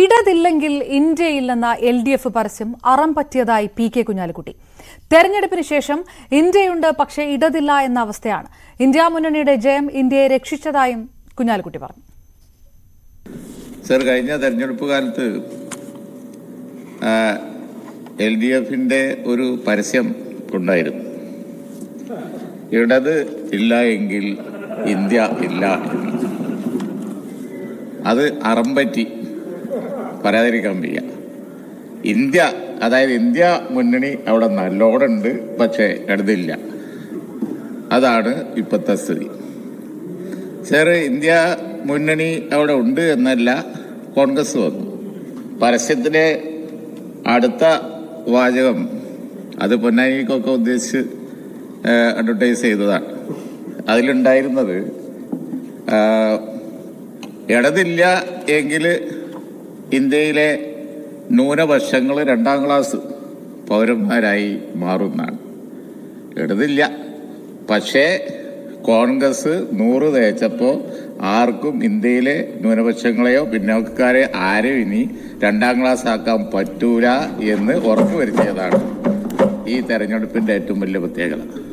ഇടതില്ലെങ്കിൽ ഇന്ത്യയില്ലെന്ന L D F പരസ്യം അറം പറ്റിയതായി പി കെ കുഞ്ഞാലിക്കുട്ടി തെരഞ്ഞെടുപ്പിന് ശേഷം ഇന്ത്യയുണ്ട് പക്ഷേ ഇടതില്ല എന്ന അവസ്ഥയാണ് ഇന്ത്യ മുന്നണിയുടെ ജയം ഇന്ത്യയെ രക്ഷിച്ചതായും കുഞ്ഞാലിക്കുട്ടി പറഞ്ഞു സർ കഴിഞ്ഞ തെരഞ്ഞെടുപ്പ് കാലത്ത് എൽ ഡി എഫിന്റെ ഒരു പരസ്യം ഉണ്ടായിരുന്നു ഇടത് ഇല്ല എങ്കിൽ ഇന്ത്യ ഇല്ല എന്ന്. അത് അറമ്പറ്റി പറയാതിരിക്കാൻ വയ്യ ഇന്ത്യ അതായത് ഇന്ത്യ മുന്നണി അവിടെ നല്ലോണുണ്ട് പക്ഷേ ഇടതില്ല അതാണ് ഇപ്പോഴത്തെ സ്ഥിതി സാറ് ഇന്ത്യ മുന്നണി അവിടെ ഉണ്ട് എന്നല്ല കോൺഗ്രസ് വന്നു പരസ്യത്തിലെ അടുത്ത വാചകം അത് പൊന്നാനിക്കൊക്കെ ഉദ്ദേശിച്ച് അഡ്വർടൈസ് ചെയ്തതാണ് അതിലുണ്ടായിരുന്നത് ആ, ഇടതില്ല എങ്കിൽ ഇന്ത്യയിലെ ന്യൂനപക്ഷങ്ങൾ രണ്ടാം ക്ലാസ് പൗരന്മാരായി മാറുന്നതാണ് ഇടതില്ല പക്ഷേ കോൺഗ്രസ് നൂറ് തേച്ചപ്പോൾ ആർക്കും ഇന്ത്യയിലെ ന്യൂനപക്ഷങ്ങളെയോ പിന്നോക്കക്കാരെ ആരും ഇനി രണ്ടാം ക്ലാസ് ആക്കാൻ പറ്റൂല എന്ന് ഉറപ്പുവരുത്തിയതാണ് ഈ തെരഞ്ഞെടുപ്പിന്റെ ഏറ്റവും വലിയ പ്രത്യേകത